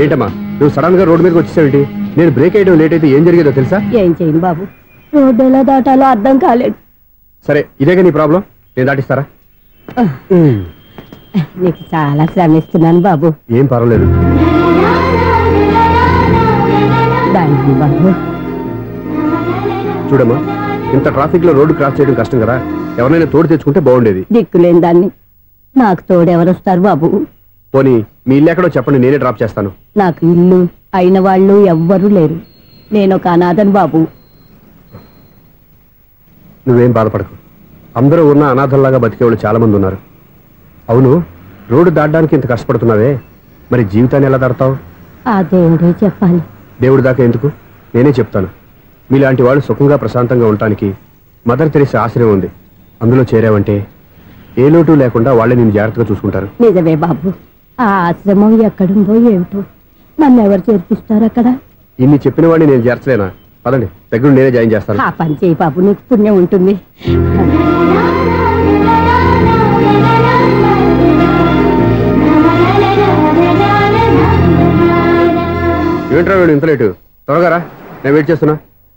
ఏంటమ్మా నువ్వు సడన్ గా రోడ్డు మీదకి వచ్చేసావేంటి నేను బ్రేక్ వేయడం లేట్ అయితే ఏం జరిగేదో తెలుసా ఏం చేయను బాబు రోడ్డు ఎలా దాటాలో అర్థం కాలేదు సరే ఇదేగా నీ ప్రాబ్లం నేను దాటిస్తారా ఉమ్, నీకు చాలా శ్రమిస్తున్నాను బాబు ఏం పర్వాలేదు దానికి బాబు చూడమ్మా ఇంత ట్రాఫిక్ లో రోడ్డు క్రాస్ చేయడం కష్టం కదా ఎవరైనా తోడు తెచ్చుకుంటే బాగుండేది దిక్కులేని దాన్ని నాకు తోడు ఎవరొస్తారు బాబు పోనీ మీ ఇల్లు ఎక్కడో చెప్పండి నేనే డ్రాప్ చేస్తాను నాకు ఇల్లు అయిన వాళ్ళు ఎవ్వరూ లేరు నేను ఒక అనాథను బాబు నువ్వేం బాధపడకు అందరూ ఉన్న అనాథల్లాగా బతికేవాళ్ళు చాలా మంది ఉన్నారు అవును రోడ్డు దాటడానికి ఇంత కష్టపడుతున్నావే మరి జీవితాన్ని ఎలా దాడతావు ఆ దేవుడే చెప్పాలి దేవుడి దాకా ఎందుకు నేనే చెప్తాను మీలాంటి వాళ్ళు సుఖంగా ప్రశాంతంగా ఉండటానికి మదర్ తెరిసే ఆశ్రయం ఉంది అందులో చేరావంటే ఏ లోటు లేకుండా వాళ్ళే నేను జాగ్రత్తగా చూసుకుంటారు నిజమే బాబు ఆ ఆశ్రమం ఎక్కడుందో ఏమిటో నన్ను ఎవరు చేర్పిస్తారు అక్కడ ఇన్ని చెప్పిన వాడిని నేను చేర్చలేనా పదండి దగ్గర నేనే జాయిన్ చేస్తాను ఆ పని చేయి బాబు నీకు పుణ్యం ఉంటుంది ఏంట్రా వీడు ఇంత లేటు త్వరగా రా నేను వెయిట్ చేస్తున్నా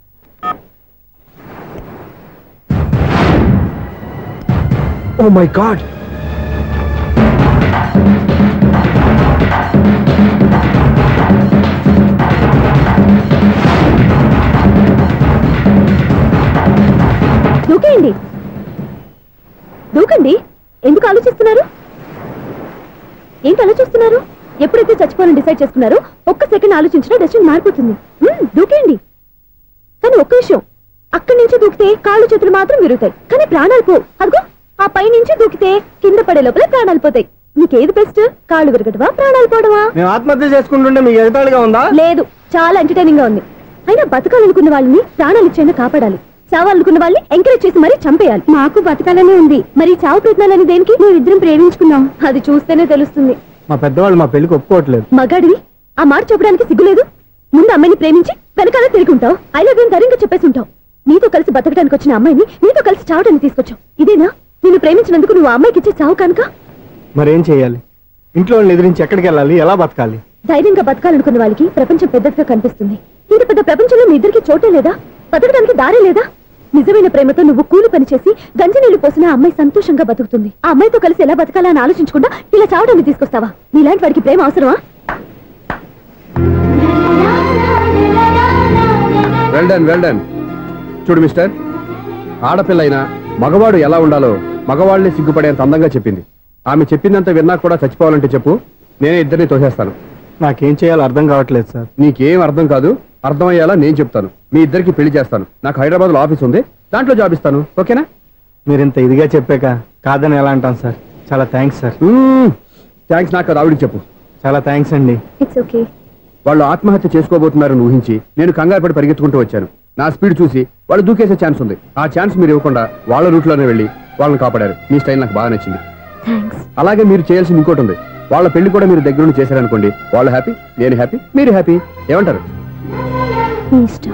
ఓ మై గాడ్ దూకేయండి దూకండి ఎందుకు ఆలోచిస్తున్నారు ఏంటి ఆలోచిస్తున్నారు ఎప్పుడైతే చచ్చిపోవాలని డిసైడ్ చేసుకున్నారో ఒక్క సెకండ్ ఆలోచించినా డెసిషన్ మారిపోతుంది మ్మ్, దూకేయండి కానీ ఒక్క విషయం అక్కడి నుంచి దూకితే కాళ్ళు చేతులు మాత్రం విరుగుతాయి కానీ ప్రాణాలు పో అదిగో ఆ పై నుంచి దూకితే కింద పడే లోపల ప్రాణాలు పోతాయి నీకేది బెస్ట్ కాళ్ళు విరగటవా ప్రాణాలు పోవడమా మేము ఆత్మహత్య చేసుకుంటుంటే మీకు ఎగతాళిగా ఉందా లేదు చాలా ఎంటర్టైనింగ్ గా ఉంది అయినా బతకాలనుకున్న వాళ్ళని ప్రాణాలు ఇచ్చైనా కాపాడాలి చావాలనుకున్న వాళ్ళని ఎంకరేజ్ చేసి మరీ చంపేయాలి మాకు బతకాలనే ఉంది మరి చావు ప్రయత్నాలని దేనికి మేమిద్దరం ప్రేమించుకున్నాం అది చూస్తేనే తెలుస్తుంది మా పెద్దవాళ్ళు మా పెళ్లికి ఒప్పుకోవట్లేదు మగాడివి ఆ మాట చెప్పడానికి సిగ్గులేదు ముందు అమ్మాయిని ప్రేమించి వెనకాల తిరుగుంటావు ఐ లవ్ యూ ధైర్యంగా చెప్పేసి ఉంటావు నీతో కలిసి బతకడానికి వచ్చిన అమ్మాయిని నీతో కలిసి చావడానికి తీసుకొచ్చావు ఇదేనా నిన్ను ప్రేమించినందుకు నువ్వు ఆ అమ్మాయికి ఇచ్చే చావు కనుక మరేం చేయాలి ఇంట్లో వాళ్ళని ఎదిరించి ఎక్కడికి వెళ్ళాలి ఎలా బతకాలి ధైర్యంగా బతకాలనుకున్న వాళ్ళకి ప్రపంచం పెద్దదిగా కనిపిస్తుంది ఇంత పెద్ద ప్రపంచంలో మీ ఇద్దరికి చోటే లేదా బతకడానికి దారే లేదా నిజమైన ప్రేమతో నువ్వు కూలి పని చేసి గంజి నీళ్లు పోసిన ఆ అమ్మాయి సంతోషంగా బతుకుతుంది ఆ అమ్మాయితో కలిసి ఎలా బతకాలా అని ఆలోచించకుండా ఇలా చావడానికి తీసుకొస్తావా నీలాంటి వాడికి ప్రేమ అవసరమా వెల్ డన్ వెల్ డన్ చూడు మిస్టర్ ఆడపిల్ల అయినా మగవాడు ఎలా ఉండాలో మగవాళ్ళని సిగ్గుపడేంత అందంగా చెప్పింది ఆమె చెప్పిందంత విన్నా కూడా చచ్చిపోవాలంటే చెప్పు నేనే ఇద్దరిని తోసేస్తాను నాకేం చేయాలో అర్థం కావట్లేదు సార్ నీకేం అర్థం కాదు అర్థమయ్యేలా నేను చెప్తాను మీ ఇద్దరికి పెళ్లి చేస్తాను నాకు హైదరాబాద్ లో ఆఫీస్ ఉంది దాంట్లో జాబ్ ఇస్తాను ఓకేనా మీరు ఇంత ఇదిగా చెప్పాక కాదని ఎలా అంటాను సార్ చాలా థ్యాంక్స్ సార్ థ్యాంక్స్ నాకు అది ఆవిడకి చెప్పు చాలా థ్యాంక్స్ అండి ఇట్స్ ఓకే వాళ్ళు ఆత్మహత్య చేసుకోబోతున్నారని ఊహించి నేను కంగారు పడి పరిగెత్తుకుంటూ వచ్చాను నా స్పీడ్ చూసి వాళ్ళు దూకేసే ఛాన్స్ ఉంది ఆ ఛాన్స్ మీరు ఇవ్వకుండా వాళ్ళ రూట్లోనే వెళ్ళి వాళ్ళని కాపాడారు మీ స్టైల్ నాకు బాగా నచ్చింది థ్యాంక్స్ అలాగే మీరు చేయాల్సింది ఇంకోటి ఉంది వాళ్ళ పెళ్లి కూడా మీరు దగ్గర నుండి చేశారనుకోండి వాళ్ళు హ్యాపీ నేను హ్యాపీ మీరు హ్యాపీ ఏమంటారు మీ ఇష్టం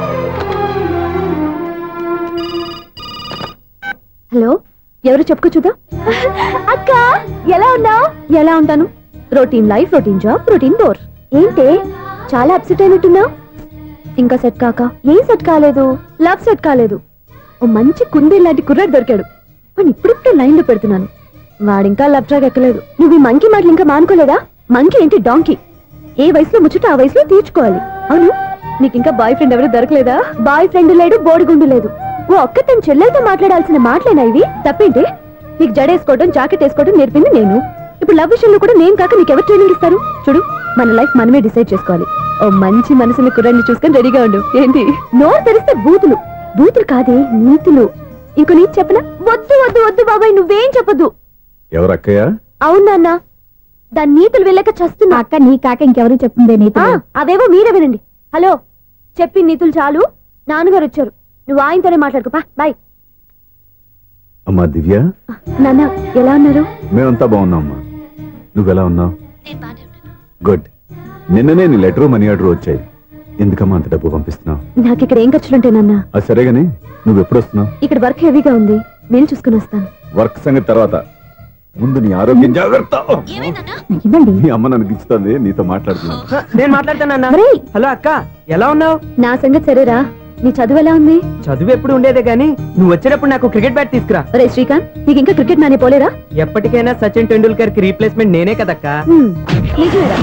హలో ఎవరు చెప్పుకో చూద్దాం అక్క ఎలా ఉన్నావు ఎలా ఉంటాను routine life routine job routine door ఏంటే చాలా అప్సెట్ అయినట్టున్నావు ఇంకా సెట్ కాక ఏం సెట్ కాలేదు లవ్ సెట్ కాలేదు ఓ మంచి కుందే లాంటి కుర్రాడు దొరికాడు వాడిని ఇప్పుడిప్పుడే లైన్ లో పెడుతున్నాను వాడింకా లవ్ ట్రాక్ ఎక్కలేదు నువ్వు ఈ మంకీ మాటలు ఇంకా మానుకోలేదా మంకీ ఏంటి డాంకీ ఏ వయసులో ముచ్చట ఆ వయసులో తీర్చుకోవాలి అవును నీకు ఇంకా బాయ్ ఫ్రెండ్ ఎవరు దొరకలేదా బాయ్ ఫ్రెండ్ లేడు బోడిగుండు లేదు ఓ ఒక్క తన చెల్లెలతో మాట్లాడాల్సిన మాటలేనా ఇవి తప్పేంటి నీకు జడేసుకోవడం జాకెట్ వేసుకోవడం నేర్పింది నేను ఇప్పుడు లవ్ విషయంలో కూడా నేను కాక నీకు ఎవరు ట్రైనింగ్ ఇస్తారు చూడు మన లైఫ్ మనమే డిసైడ్ చేసుకోవాలి ఓ మంచి మనసుని కుర్రాన్ని చూసుకొని రెడీగా ఉండు ఏంటి నోరు తెరిస్తే బూతులు బూతులు కాదే నీతులు ఇంకో నీతి చెప్పనా వద్దు వద్దు వద్దు బాబాయ్ నువ్వేం చెప్పొద్దు ఎవరు అక్కయ్య అవునా దాని నీతులు వెళ్ళక చస్తున్నా అక్క నీ కాక ఇంకెవరు చెప్తుందే నీతులు అవేవో మీరే వినండి హలో చెప్పి నీతులు చాలు నాన్నగారు వచ్చారు నువ్వు ఆయనతోనే మాట్లాడుకోపా బాయ్ అమ్మా దివ్య నాన్న ఎలా ఉన్నారు మేమంతా బాగున్నాం అమ్మా నువ్వెలా ఉన్నావు గుడ్ నిన్ననే నీ లెటరు మనీ ఆర్డర్ వచ్చాయి ఎందుకమ్మా అంత డబ్బు పంపిస్తున్నావు నాకు ఇక్కడ ఏం ఖర్చులుంటే నాన్న అది సరేగాని నువ్వు ఎప్పుడు వస్తున్నావు ఇక్కడ వర్క్ హెవీగా ఉంది నేను చూసుకుని వస్తాను వర్క్ సంగతి తర్వాత ముందు నీ ఆరోగ్యం జాగ్రత్త ఇవ్వండి మీ అమ్మ నన్ను గిచ్చుతుంది నీతో మాట్లాడుతున్నాను హ, నేను మాట్లాడతానన్నా ఒరేయ్. హలో అక్క ఎలా ఉన్నావు నా సంగతి సరేరా నీ చదువు ఎలా ఉంది చదువు ఎప్పుడు ఉండేదే గానీ నువ్వు వచ్చేటప్పుడు నాకు క్రికెట్ బ్యాట్ తీసుకురా ఒరే శ్రీకాంత్ నీకు ఇంకా క్రికెట్ మ్యానే పోలేరా ఎప్పటికైనా సచిన్ టెండూల్కర్ కి రీప్లేస్మెంట్ నేనే కదక్క హ్మ్, నిజమేరా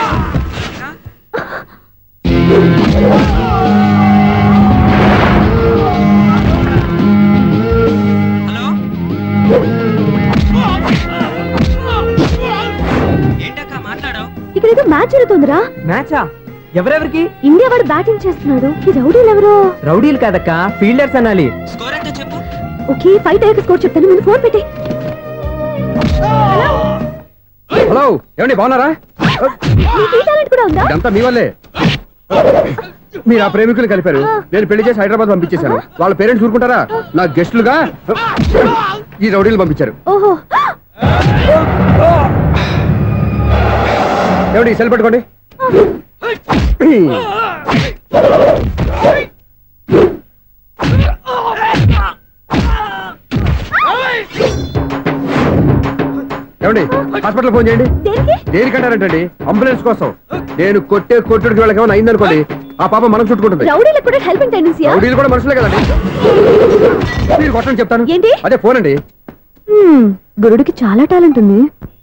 ఏంటక్క మాట్లాడావు ఇక్కడ ఏదో మ్యాచ్ జరుగుతుందిరా మ్యాచా ఎవరెవరికి ఇండియా వాడు బ్యాటింగ్ చేస్తున్నాడు ఈ రౌడీలు ఎవరో రౌడీలు కాదక్క ఫీల్డర్స్ అనాలి స్కోర్ ఎంత చెప్పు ఓకే ఫైట్ అయ్యాక స్కోర్ చెప్తాను ముందు ఫోన్ పెట్టే హలో ఏమండి బాగున్నారా నీకు ఈ టాలెంట్ కూడా ఉందా ఇదంతా మీ వల్లే మీరు ఆ ప్రేమికులు కలిపారు నేను పెళ్లి చేసి హైదరాబాద్ పంపించేశాను వాళ్ళ పేరెంట్స్ ఊరుకుంటారా నా గెస్టులుగా ఈ రౌడీలు పంపించారు ఓహో ఏమండి సెల్ పెట్టుకోండి ఏమండి హాస్పిటల్ ఫోన్ చేయండి దేనికి దేనికంటారంటండి అంబులెన్స్ కోసం నేను కొట్టే కొట్టుడికి వాళ్ళకి ఏమైనా అయిందనుకోండి ఆ పాప మనం చుట్టుకుంటుంది రౌడీలకు కూడా హెల్పింగ్ టెండెన్సీయా రౌడీలు కూడా మనుషులే కదండి మీరు కొట్టండి చెప్తాను ఏంటి? అదే ఫోన్ అండి హ్మ్, గురుడికి చాలా టాలెంట్ ఉంది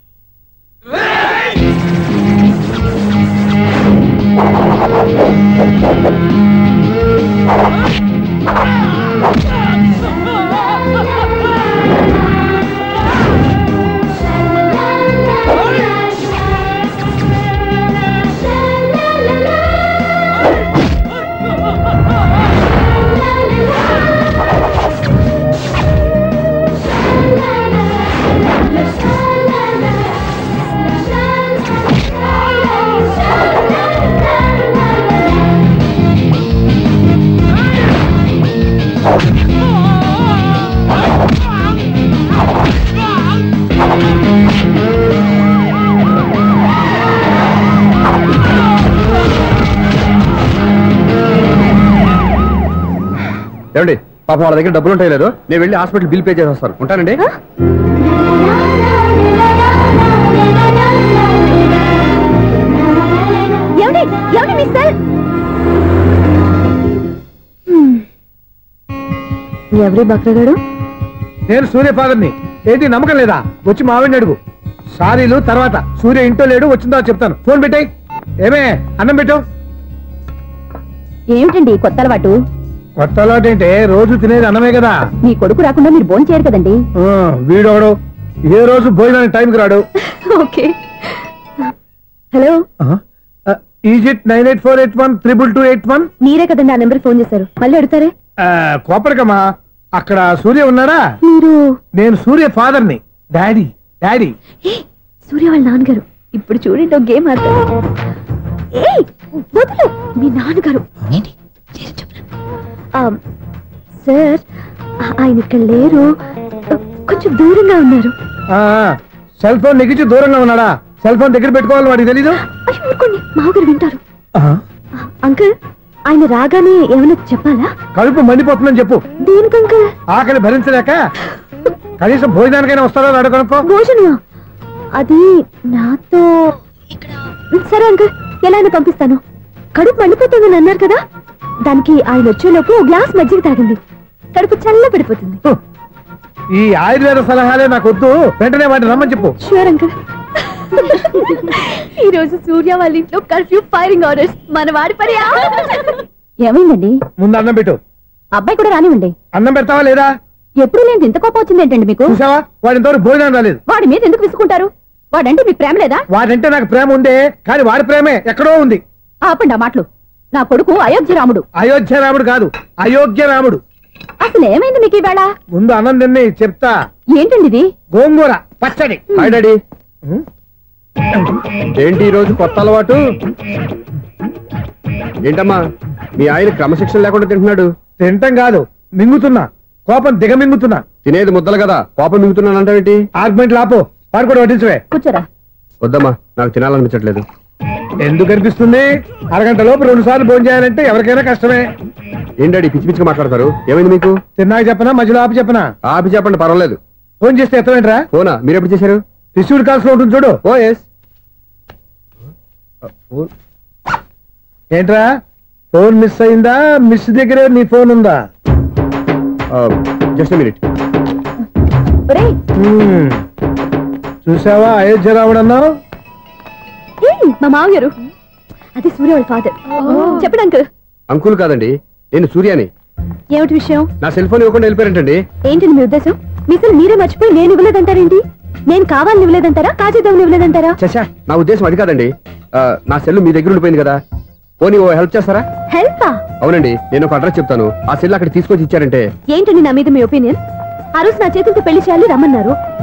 ఏమండి పాపం వాళ్ళ దగ్గర డబ్బులు ఉంటాయి లేదు నేను వెళ్ళి హాస్పిటల్ బిల్ పే చేసి వస్తాను ఉంటానండి ఏమండి ఏమండి మీ సెల్ ఎవరి బక్రగాడు నేను సూర్య ఫాదర్ని ఏంటి నమ్మకం లేదా వచ్చి మావిని అడుగు సారీలు తర్వాత సూర్య ఇంట్లో లేడు వచ్చిందో చెప్తాను ఫోన్ పెట్టాయి ఏమే అన్నం పెట్టు ఏమిటండి ఈ కొత్త అలవాటు కొత్త అలవాటు ఏంటే రోజు తినేది అన్నమే కదా మీ కొడుకు రాకుండా మీరు భోజనం చేయరు కదండి ఆ, వీడొకడు ఏ రోజు భోజనానికి టైంకి రాడు okay hello is it nine eight four eight one triple two eight one మీరే కదండి ఆ నెంబర్ ఫోన్ చేశారు మళ్ళీ అడుగుతారే కోపరికమ్మా అక్కడ సూర్య ఉన్నాడా మీరు నేను సూర్య ఫాదర్ని డాడీ డాడీ ఏ సూర్య వాళ్ళ నాన్నగారు ఇప్పుడు చూడండి ఒక గేమ్ ఆడతారు ఏయ్ వదులు మీ నాన్నగారు ఏంటి చేసి చెప్పరా? ఆ, సార్ ఆ- ఆయన ఇక్కడ లేరు కొంచెం దూరంగా ఉన్నారు సెల్ ఫోన్ నెగించి దూరంగా ఉన్నాడా సెల్ ఫోన్ దగ్గర పెట్టుకోవాలి వాడికి తెలీదు అయ్యో ఊరుకోండి మామగారు వింటారు ఆ, ఆ, అంకుల్ ఆయన రాగానే ఏమైనా చెప్పాలా కడుపు మండిపోతుందని చెప్పు దేనికి అంకుల్ ఆకలి భరించలేక కనీసం భోజనానికైనా వస్తాడో రాడో కనుక్కో భోజనమా అది నాతో ఇక్కడ సరే అంకుల్ ఎలా అయినా పంపిస్తాను కడుపు మండిపోతుందని అన్నారు కదా దానికి ఆయన వచ్చేలోపు ఓ గ్లాస్ మజ్జిగ తాగింది కడుపు చల్ల పడిపోతుంది హు. ఈ ఆయుర్వేద సలహాలే నాకు వద్దు వెంటనే వాటిని రమ్మని చెప్పు షూర్ అంకుల్ ఈ రోజు సూర్య వాళ్ళ ఇంట్లో కర్ఫ్యూ ఫైరింగ్ ఆర్డర్స్ మన వాడి పని ఏమైందండి ముందు అన్నం పెట్టు అబ్బాయి కూడా రానివ్వండి అన్నం పెడతావా లేదా ఎప్పుడు నేను ఇంత కోపం వచ్చింది ఏంటండి మీకు చూసావా వాడి ఇంతవరకు భోజనం రాలేదు వాడి మీద ఎందుకు విసుకుంటారు వాడంటే మీకు ప్రేమ లేదా వాడంటే నాకు ప్రేమ ఉందే కానీ వాడి ప్రేమే ఎక్కడో ఉంది ఆపండి ఆ మాటలు నా కొడుకు అయోధ్య రాముడు అయోధ్య రాముడు కాదు అయోగ్య రాముడు అసలు ఏమైంది మీకు ఈవేళ ముందు అన్నం తిని చెప్తా ఏంటండి ఇది గోంగూర పచ్చడి హాయ్ డాడీ ఉం? ఏంటి ఈ రోజు కొత్త అలవాటు ఏంటమ్మా మీ ఆయన క్రమశిక్షణ లేకుండా తింటున్నాడు తింటం కాదు మింగుతున్నా కోపం దిగమింగుతున్నా తినేది ముద్దలు కదా కోపం మిగుతున్నాను అంటావేంటి ఆర్గ్మెంట్ లాపో వాడు కూడా వడ్డించవే కూర్చోరా వద్దమ్మా నాకు తినాలనిపించట్లేదు ఎందుకు అనిపిస్తుంది అరగంట లోపు రెండు సార్లు భోజనం చేయాలంటే ఎవరికైనా కష్టమే ఏం డాడీ పిచ్చి పిచ్చిగా మాట్లాడతారు ఏమైంది మీకు తిన్నాక చెప్పనా మధ్యలో ఆపి చెప్పనా ఆపి చెప్పండి పర్వాలేదు ఫోన్ చేస్తే ఎత్తవేంట్రా ఫోనా మీరు ఎప్పుడు చేశారు రిసీవ్డ్ కాల్స్ లో ఉంటుంది చూడు ఓ ఎస్ ఫోన్ ఏంట్రా ఫోన్ మిస్ అయిందా మిస్ దగ్గరే నీ ఫోన్ ఉందా జస్ట్ మినిట్ ఒరేయ్ హ్మ్. చూసావా అయోధ్య రావడన్నావు ఏయ్, మా మామగారు అది సూర్య వాళ్ళ ఫాదర్ చెప్పండి అంకుల్ అంకుల్ కాదండి నేను సూర్యాని ఏమిటి విషయం నా సెల్ ఫోన్ ఇవ్వకుండా వెళ్ళిపోయారంటండి ఏంటండి మీ ఉద్దేశం మీసలు మీరే మర్చిపోయి నేను ఇవ్వలేదంటారేంటి నేను కావాలని ఇవ్వలేదంటారా కాజేద్దామని ఇవ్వలేదంటారా చచ్చా నా ఉద్దేశం అది కాదండి ఆ, నా సెల్ మీ దగ్గర ఉండిపోయింది కదా పోనీ ఓ హెల్ప్ చేస్తారా హెల్పా అవునండి నేను ఒక అడ్రస్ చెప్తాను ఆ సెల్ అక్కడ తీసుకొచ్చి ఇచ్చారంటే ఏంటండి నా మీద మీ ఒపీనియన్ ఆ రోజు నా చేతులతో పెళ్లి చేయాలి రమ్మన్నారు